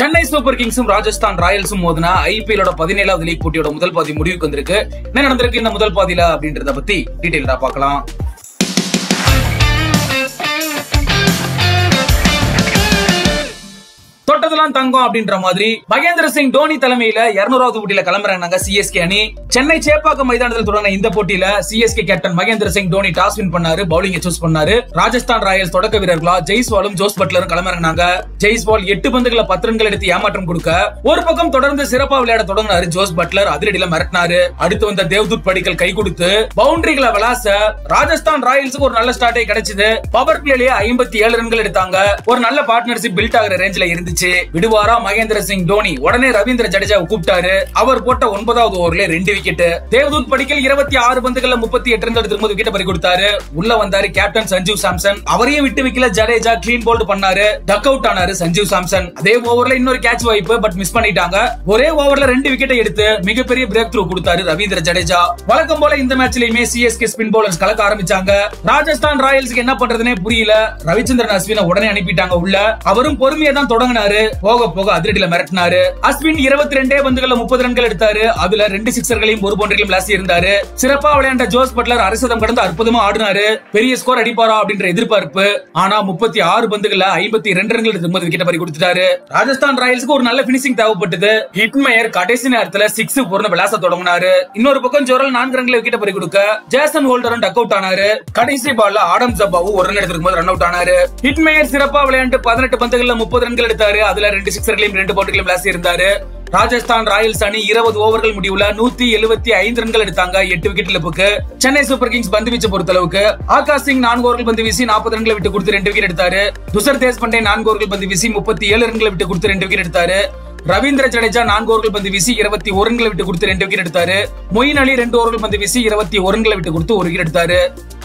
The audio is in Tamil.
சென்னை சூப்பர் கிங்ஸும் ராஜஸ்தான் ராயல்ஸும் மோதினா ஐபிஎலோட பதினேழாவது லீக் போட்டியோட முதல் பாதி முடிவுக்கு வந்திருக்கு என்ன நடந்திருக்கு இந்த முதல் பாதியில அப்படின்றத பத்தி டீடைல்டா பார்க்கலாம் தொட்டதெல்லாம் தங்கம் அப்படின்ற மாதிரி மகேந்திர சிங் தோனி தலைமையில இருநூறாவது போட்டியில கிளம்புறாங்க சிஎஸ்கே அணி சென்னை சேப்பாக்கம் மைதானத்தில் தொடங்கின இந்த போட்டியில CSK captain Mahendra Singh Dhoni toss win பண்ணாரு பவுலிங் சூஸ் பண்ணாரு ராஜஸ்தான் ராயல்ஸ் தொடக்க வீரர்களா ஜெய்ஸ்வாலும் ஜோஸ் பட்லரும் கிளம்புறாங்க ஜெய்ஸ்வால் எட்டு பந்துகளை பத்து ரன்கள் எடுத்து ஏமாற்றம் கொடுக்க ஒரு பக்கம் தொடர்ந்து சிறப்பா விளையாட தொடங்கினாரு ஜோஸ் பட்லர் அதிரடியில மிரட்டினாரு அடுத்து வந்த தேவ்தூத் படிக்கல் கை கொடுத்து பவுண்டரிகளை விளாச ராஜஸ்தான் ராயல்ஸுக்கு ஒரு நல்ல ஸ்டார்டே கிடைச்சது பவர் பிளேலயே ஐம்பத்தி ஏழு ரன்கள் எடுத்தாங்க ஒரு நல்ல பார்ட்னர்ஷிப் பில்ட் ஆகிற ரேஞ்சில இருந்துச்சு விடுவாரா மகேந்திர சிங் தோனி உடனே ரவீந்திர ஜடேஜாவை கூப்பிட்டாரு அவர் போட்ட ஒன்பதாவது ஓவர்ல ரெண்டு விக்கெட் தேவ்தூத் படிக்கல் இருபத்தி ஆறு பந்துகள்ல முப்பத்தி எட்டு ரன் எடுத்து விக்கெட் பறி கொடுத்தாரு உள்ள வந்தாரு கேப்டன் சஞ்சீவ் சாம்சன் அவரையும் விட்டு வைக்கல ஜடேஜா கிளீன் போல்ட் பண்ணாரு டக் அவுட் ஆனாரு சஞ்சீவ் சாம்சன் அதே ஓவர்ல இன்னொரு கேட்ச் வாய்ப்பு பட் மிஸ் பண்ணிட்டாங்க ஒரே ஓவர்ல ரெண்டு விக்கெட்டை எடுத்து மிகப்பெரிய பிரேக் த்ரூ கொடுத்தாரு ரவீந்திர ஜடேஜா வழக்கம் போல இந்த மேட்ச்லயுமே சிஎஸ்கே ஸ்பின் பவுலர்ஸ் கலக்க ஆரம்பிச்சாங்க ராஜஸ்தான் ராயல்ஸ்க்கு என்ன பண்றதுனே புரியல ரவிச்சந்திரன் அஸ்வினை உடனே அனுப்பிட்டாங்க உள்ள அவரும் பொறுமையா தான் தொடங்கினாரு போக போக அதிரடியில மிரட்டினாரு அஸ்வின் இருபத்தி ரெண்டே பந்துகள்ல முப்பது ரன்கள் எடுத்தாரு அதுல ரெண்டு சிக்ஸர்களையும் ஒரு பவுண்டரியும் விளாசி இருந்தாரு சிறப்பா விளையாண்ட ஜோஸ் பட்லர் அரசதம் கடந்து அற்புதமா ஆடினாரு பெரிய ஸ்கோர் அடிப்பாரா அப்படின்ற எதிர்பார்ப்பு ஆனா முப்பத்தி ஆறு பந்துகள்ல ஐம்பத்தி ரெண்டு ரன்கள் எடுத்து ஒன்பது விக்கெட் பறி கொடுத்துட்டாரு ராஜஸ்தான் ராயல்ஸ்க்கு ஒரு நல்ல பினிஷிங் தேவைப்பட்டது ஹிட்மேயர் கடைசி நேரத்துல சிக்ஸ் போர்னு விளாச தொடங்கினாரு இன்னொரு பக்கம் ஜோரல் நான்கு ரன்களை விக்கெட் பறி கொடுக்க ஜேசன் ஹோல்டரும் டக் அவுட் ஆனாரு கடைசி பால்ல ஆடம் ஜப்பாவும் ஒரு ரன் எடுத்திருக்கும் போது ரன் அவுட் ஆனாரு ஹிட்மேயர் சிறப்பா விளையாண்டு பதினெட்டு பந்துகள்ல முப்பது ரன்கள் எடுத்தாரு அதுல ரெண்டு சிக்ஸர்களையும் ரெண்டு பவுண்டர்களையும் விளாசி இருந்தாரு ராஜஸ்தான் ராயல்ஸ் அணி இருபது ஓவர்கள் முடிவுல நூத்தி எழுபத்தி ஐந்து ரன்கள் எடுத்தாங்க எட்டு விக்கெட் இழப்புக்கு சென்னை சூப்பர் கிங்ஸ் பந்து வீச்சு பொறுத்தளவுக்கு ஆகாஷ் சிங் நான்கு ஓவர்கள் பந்து வீசி நாற்பது ரன்களை விட்டு கொடுத்து ரெண்டு விக்கெட் எடுத்தாரு துஷர் தேஷ்பண்டே நான்கு ஓவர்கள் பந்து வீசி முப்பத்தி ஏழு ரன்களை விட்டு கொடுத்து ரெண்டு விக்கெட் எடுத்தாரு ரவீந்திர ஜடேஜா நான்கு ஓவர்கள் பந்து வீசி இருபத்தி ஒரு ரன்களை விட்டு கொடுத்து ரெண்டு விக்கெட் எடுத்தாரு மொயின் அலி ரெண்டு ஓவர்கள் பந்து வீசி இருபத்தி ஒரு ரன்களை விட்டு கொடுத்து ஒரு விக்கெட் எடுத்தாரு